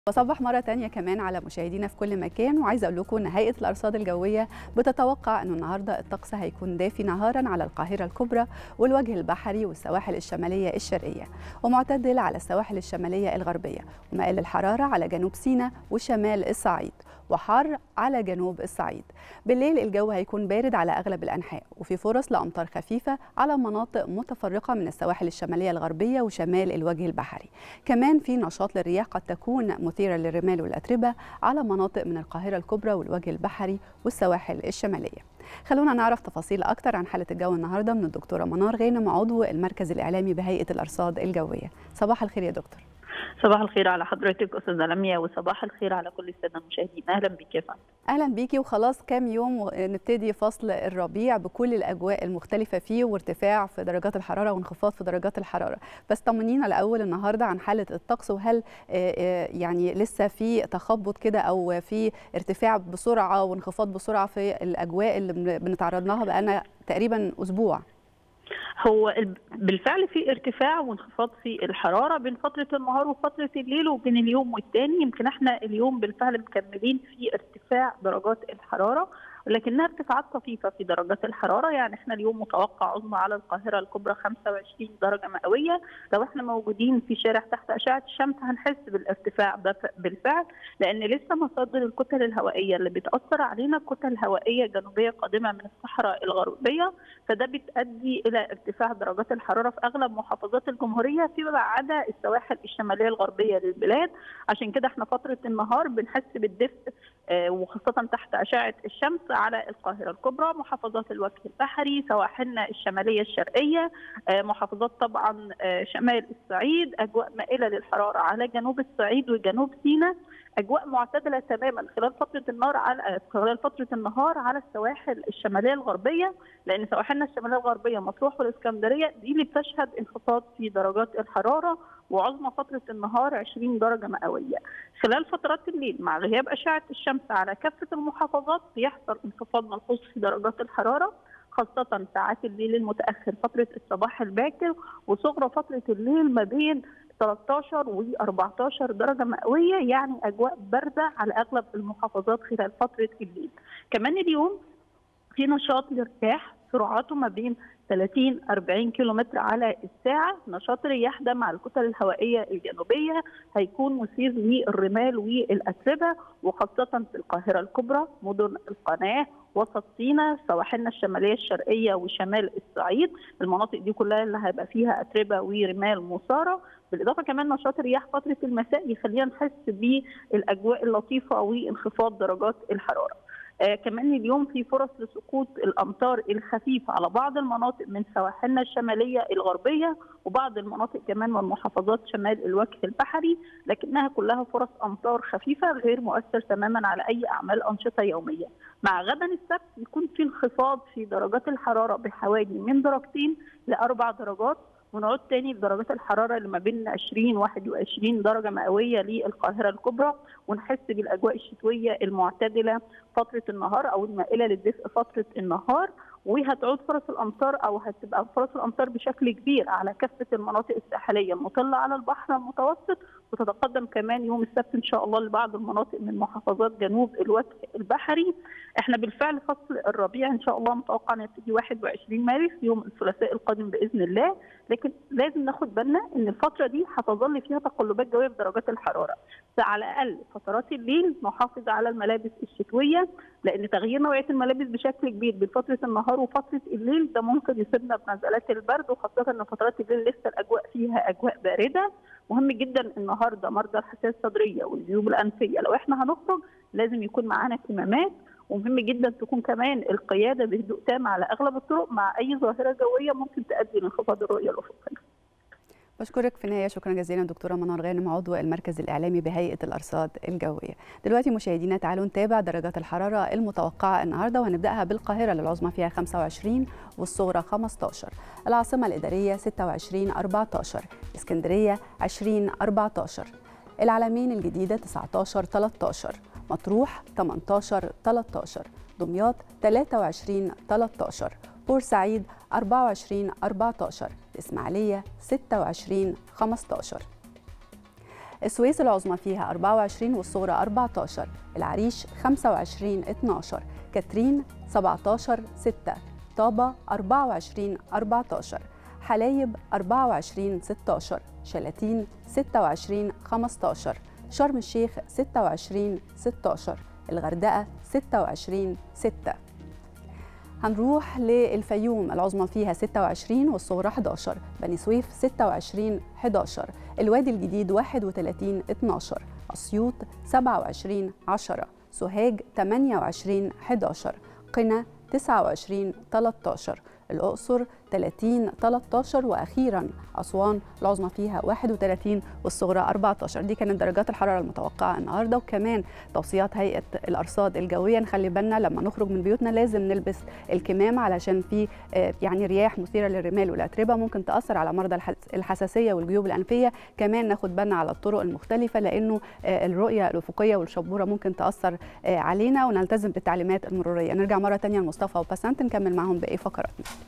بصبح مرة تانية كمان على مشاهدينا في كل مكان وعايزة أقول لكم إن هيئة الأرصاد الجوية بتتوقع إنه النهاردة الطقس هيكون دافي نهارا على القاهرة الكبرى والوجه البحري والسواحل الشمالية الشرقية ومعتدل على السواحل الشمالية الغربية ومائل الحرارة على جنوب سيناء وشمال الصعيد وحار على جنوب الصعيد بالليل الجو هيكون بارد على أغلب الأنحاء وفي فرص لأمطار خفيفة على مناطق متفرقة من السواحل الشمالية الغربية وشمال الوجه البحري كمان في نشاط للرياح قد تكون مثيرة للرمال والأتربة على مناطق من القاهرة الكبرى والوجه البحري والسواحل الشمالية خلونا نعرف تفاصيل أكتر عن حالة الجو النهاردة من الدكتورة منار غانم عضو المركز الإعلامي بهيئة الأرصاد الجوية صباح الخير يا دكتور صباح الخير على حضرتك استاذه لميا وصباح الخير على كل الساده المشاهدين اهلا بك يا فندم اهلا بيكي وخلاص كام يوم ونبتدي فصل الربيع بكل الاجواء المختلفه فيه وارتفاع في درجات الحراره وانخفاض في درجات الحراره بس طمنينا الاول النهارده عن حاله الطقس وهل يعني لسه في تخبط كده او في ارتفاع بسرعه وانخفاض بسرعه في الاجواء اللي بنتعرض لها بقالنا تقريبا اسبوع هو بالفعل في ارتفاع وانخفاض في الحراره بين فتره النهار وفتره الليل وبين اليوم والتاني يمكن احنا اليوم بالفعل مكملين في ارتفاع درجات الحراره ولكنها ارتفاعات طفيفه في درجات الحراره يعني احنا اليوم متوقع عظمى على القاهره الكبرى 25 درجه مئويه لو احنا موجودين في شارع تحت اشعه الشمس هنحس بالارتفاع ده بالفعل لان لسه مصادر الكتل الهوائيه اللي بتاثر علينا كتل هوائيه جنوبيه قادمه من الصحراء الغربيه فده بتؤدي الى ارتفاع درجات الحراره في اغلب محافظات الجمهوريه فيما عدا السواحل الشماليه الغربيه للبلاد عشان كده احنا فتره النهار بنحس بالدفء وخاصه تحت اشعه الشمس على القاهرة الكبرى محافظات الوجه البحري سواحلنا الشمالية الشرقية محافظات طبعا شمال الصعيد أجواء مائلة للحرارة على جنوب الصعيد وجنوب سيناء اجواء معتدله تماما خلال فتره النهار على خلال فتره النهار على السواحل الشماليه الغربيه لان سواحلنا الشماليه الغربيه مطروح والاسكندريه دي اللي بتشهد انخفاض في درجات الحراره وعظمى فتره النهار 20 درجه مئويه. خلال فترات الليل مع غياب اشعه الشمس على كافه المحافظات بيحصل انخفاض ملحوظ في درجات الحراره خاصة ساعات الليل المتأخر فترة الصباح الباكر وصغرى فترة الليل ما بين 13 و 14 درجة مئوية يعني أجواء باردة على أغلب المحافظات خلال فترة الليل كمان اليوم في نشاط للرياح سرعاته ما بين 30 40 كيلومتر على الساعة نشاط الرياح ده مع الكتل الهوائية الجنوبية هيكون مثير للرمال والأتربة وخاصة في القاهرة الكبرى مدن القناة وسط سيناء سواحلنا الشماليه الشرقيه وشمال الصعيد المناطق دي كلها اللي هيبقى فيها اتربه ورمال مثاره بالاضافه كمان نشاط الرياح فتره المساء يخلينا نحس بالاجواء اللطيفه وانخفاض درجات الحراره. آه كمان اليوم في فرص لسقوط الامطار الخفيفه على بعض المناطق من سواحلنا الشماليه الغربيه وبعض المناطق كمان من محافظات شمال الوجه البحري لكنها كلها فرص امطار خفيفه غير مؤثر تماما على اي اعمال انشطه يوميه. مع غدا السبت يكون في انخفاض في درجات الحراره بحوالي من درجتين لاربع درجات ونعود تاني لدرجات الحراره اللي ما بين 20 21 درجه مئويه للقاهره الكبرى ونحس بالاجواء الشتويه المعتدله فتره النهار او المائله للدفء فتره النهار وهتعود فرص الامطار او هتبقى فرص الامطار بشكل كبير على كافه المناطق الساحليه المطله على البحر المتوسط وتتقدم كمان يوم السبت ان شاء الله لبعض المناطق من محافظات جنوب الوجه البحري احنا بالفعل فصل الربيع ان شاء الله متوقع ان يبتدي 21 مارس يوم الثلاثاء القادم باذن الله لكن لازم ناخد بالنا ان الفتره دي هتظل فيها تقلبات جويه في درجات الحراره فعلى الاقل فترات الليل نحافظ على الملابس الشتويه لان تغيير نوعيه الملابس بشكل كبير بين فتره النهار وفتره الليل ده ممكن يصيبنا بنزلات البرد وخاصه ان فترات الليل لسه الاجواء فيها اجواء بارده مهم جدا النهارده مرضى الحساسيه الصدريه والجيوب الانفيه لو احنا هنخرج لازم يكون معانا كمامات ومهم جدا تكون كمان القياده بهدوء تام على اغلب الطرق مع اي ظاهره جويه ممكن تؤدي لانخفاض الرؤيه الافقيه. بشكرك في النهايه شكرا جزيلا دكتوره منار غانم عضو المركز الاعلامي بهيئه الارصاد الجويه. دلوقتي مشاهدينا تعالوا نتابع درجات الحراره المتوقعه النهارده وهنبداها بالقاهره للعظمى فيها 25 والصغرى 15 العاصمه الاداريه 26 14 اسكندريه 20 14 العلمين الجديده 19 13 مطروح 18 13 دمياط 23 13 بورسعيد 24 14 الإسماعيلية 26 15 السويس العظمى فيها 24 والصغرى 14 العريش 25 12 كاترين 17 6 طابة 24 14 حلايب 24 16 شلاتين 26 15 شرم الشيخ 26 16 الغردقة 26 6 هنروح للفيوم العظمى فيها 26 والصغرى 11 بني سويف 26 11 الوادي الجديد 31 12 أسيوط 27 10 سوهاج 28 11 قنا 29 13 الأقصر 30 13 وأخيرا أسوان العظمى فيها 31 والصغرى 14 دي كانت درجات الحرارة المتوقعة النهاردة وكمان توصيات هيئة الأرصاد الجوية نخلي بالنا لما نخرج من بيوتنا لازم نلبس الكمام علشان في يعني رياح مثيرة للرمال والأتربة ممكن تأثر على مرضى الحساسية والجيوب الأنفية كمان ناخد بالنا على الطرق المختلفة لأنه الرؤية الأفقية والشبورة ممكن تأثر علينا ونلتزم بالتعليمات المرورية نرجع مرة تانية لمصطفى وبسنت نكمل معهم باقي فقراتنا